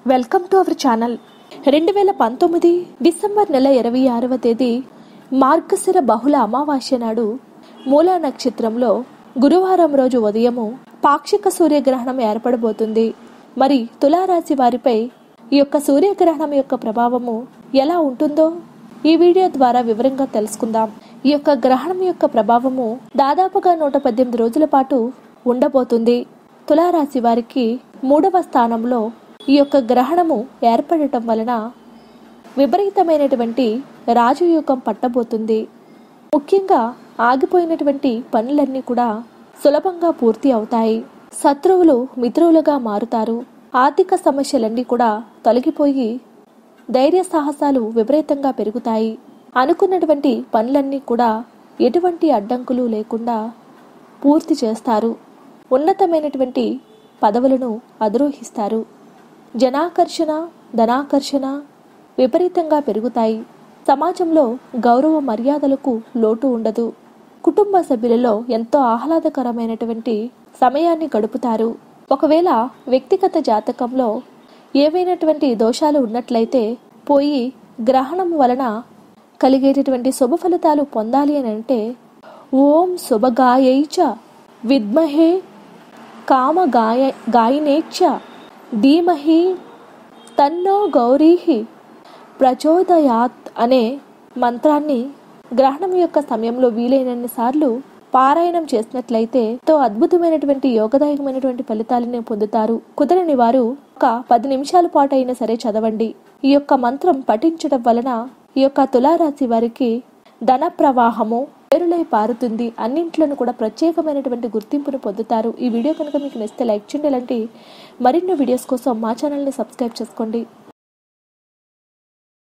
welcome to our channel రెండు వేల పంతొమ్మిది డిసెంబర్ నెల ఇరవై ఆరవ తేదీ మార్గశిర బహుళ అమావాస్య నాడు మూలా నక్షత్రంలో గురువారం రోజు ఉదయము పాక్షిక సూర్యగ్రహణం ఏర్పడబోతుంది మరి తులారాశి వారిపై ఈ యొక్క సూర్యగ్రహణం యొక్క ప్రభావము ఎలా ఉంటుందో ఈ వీడియో ద్వారా వివరంగా తెలుసుకుందాం ఈ యొక్క గ్రహణం యొక్క ప్రభావము దాదాపుగా నూట పద్దెనిమిది రోజుల పాటు ఉండబోతుంది తులారాశి వారికి మూడవ స్థానంలో ఈ యొక్క గ్రహణము ఏర్పడటం వలన విపరీతమైనటువంటి రాజయోగం పట్టబోతుంది ముఖ్యంగా ఆగిపోయినటువంటి పనులన్నీ కూడా సులభంగా పూర్తి అవుతాయి శత్రువులు మిత్రులుగా మారుతారు ఆర్థిక సమస్యలన్నీ కూడా తొలగిపోయి ధైర్య సాహసాలు విపరీతంగా పెరుగుతాయి అనుకున్నటువంటి పనులన్నీ కూడా ఎటువంటి అడ్డంకులు లేకుండా పూర్తి చేస్తారు ఉన్నతమైనటువంటి పదవులను అధిరోహిస్తారు జనాకర్షణ ధనాకర్షణ విపరీతంగా పెరుగుతాయి సమాజంలో గౌరవ మర్యాదలకు లోటు ఉండదు కుటుంబ సభ్యులలో ఎంతో ఆహ్లాదకరమైనటువంటి సమయాన్ని గడుపుతారు ఒకవేళ వ్యక్తిగత జాతకంలో ఏవైనటువంటి దోషాలు ఉన్నట్లయితే పోయి గ్రహణం వలన కలిగేటటువంటి శుభ ఫలితాలు పొందాలి అని అంటే ఓం శుభగాయైచ విద్మహే కామ గాయ గాయనేచ్చ ధీమహి తన్నో గౌరీహి ప్రచోదయాత్ అనే మంత్రాన్ని గ్రహణం యొక్క సమయంలో వీలైనన్ని సార్లు పారాయణం చేసినట్లయితే తో అద్భుతమైనటువంటి యోగదాయకమైనటువంటి ఫలితాలను పొందుతారు కుదరని వారు ఒక పది నిమిషాల పాటు అయినా సరే చదవండి ఈ యొక్క మంత్రం పఠించడం వలన ఈ యొక్క తులారాశి వారికి ధన ప్రవాహము పేరులై పారుతుంది అన్నింట్లోనూ కూడా ప్రత్యేకమైనటువంటి గుర్తింపును పొందుతారు ఈ వీడియో కనుక మీకు నచ్చితే లైక్ చేయండి ఇలాంటి మరిన్ని వీడియోస్ కోసం మా ఛానల్ని సబ్స్క్రైబ్ చేసుకోండి